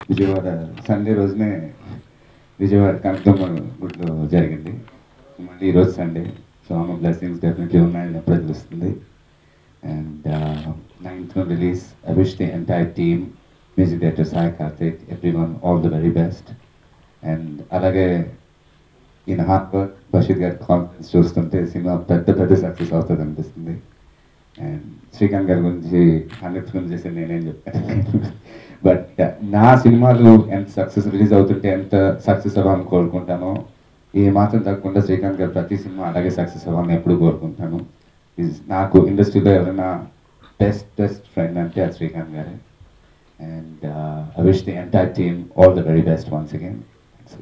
Vijayawada Sunday రోజునే విజయవాడ కనకమ్మ గుడిలో జరిగింది మళ్ళీ ఈరోజు సండే సో ఆమె బ్లెస్సింగ్స్ డెఫినెట్లీ ఉన్నాయని ఎప్పుడో తెలుస్తుంది and ninth release I wish the entire team music director Sai Karthik every one all the very best and అలాగే ఈయన హార్డ్ వర్క్ బషీర్ గారి కాన్ఫిడెన్స్ చూస్తుంటే సినిమా పెద్ద పెద్ద సక్సెస్ అవుతుంది అనిపిస్తుంది అండ్ శ్రీకాంత్ గారి గురించి హండ్రెడ్ ఫిల్మ్ చేసి నేనేం చెప్పాను బట్ నా సినిమాలు ఎంత సక్సెస్ రిలీజ్ అవుతుంటే ఎంత సక్సెస్ అవ్వాలని కోరుకుంటానో ఏ మాత్రం తగ్గకుండా శ్రీకాంత్ గారు ప్రతి సినిమా అలాగే సక్సెస్ అవ్వాలని ఎప్పుడు కోరుకుంటాను Is నాకు ఇండస్ట్రీలో ఎవరైనా బెస్ట్ బెస్ట్ ఫ్రెండ్ అంటే అది శ్రీకాంత్ గారే and I wish the entire team all the very best once again